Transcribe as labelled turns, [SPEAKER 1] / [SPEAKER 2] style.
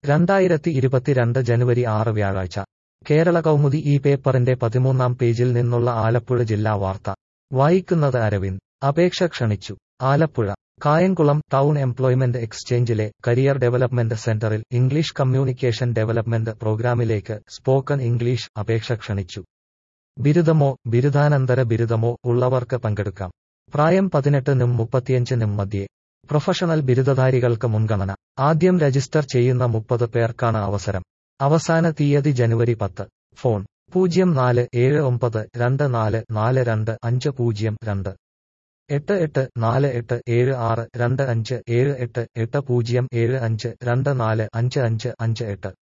[SPEAKER 1] രണ്ടായിരത്തി ഇരുപത്തിരണ്ട് ജനുവരി ആറ് വ്യാഴാഴ്ച കേരള കൗമുദി ഈ പേപ്പറിന്റെ പതിമൂന്നാം പേജിൽ നിന്നുള്ള ആലപ്പുഴ ജില്ലാ വാർത്ത വായിക്കുന്നത് അരവിന്ദ് അപേക്ഷ ക്ഷണിച്ചു ആലപ്പുഴ കായംകുളം ടൗൺ എംപ്ലോയ്മെന്റ് എക്സ്ചേഞ്ചിലെ കരിയർ ഡെവലപ്മെന്റ് സെന്ററിൽ ഇംഗ്ലീഷ് കമ്മ്യൂണിക്കേഷൻ ഡെവലപ്മെന്റ് പ്രോഗ്രാമിലേക്ക് സ്പോക്കൺ ഇംഗ്ലീഷ് അപേക്ഷ ക്ഷണിച്ചു ബിരുദമോ ബിരുദാനന്തര ബിരുദമോ ഉള്ളവർക്ക് പങ്കെടുക്കാം പ്രായം പതിനെട്ടിനും മുപ്പത്തിയഞ്ചിനും മധ്യേ പ്രൊഫഷണൽ ബിരുദധാരികൾക്ക് മുൻഗണന ആദ്യം രജിസ്റ്റർ ചെയ്യുന്ന മുപ്പത് പേർക്കാണ് അവസരം അവസാന തീയതി ജനുവരി പത്ത് ഫോൺ പൂജ്യം നാല് ഏഴ് ഒമ്പത് രണ്ട് നാല് നാല് രണ്ട് അഞ്ച് പൂജ്യം രണ്ട് എട്ട് എട്ട് നാല് എട്ട് ഏഴ് ആറ് രണ്ട് അഞ്ച് ഏഴ് എട്ട് എട്ട് പൂജ്യം ഏഴ് അഞ്ച് രണ്ട് നാല് അഞ്ച് അഞ്ച് അഞ്ച് എട്ട്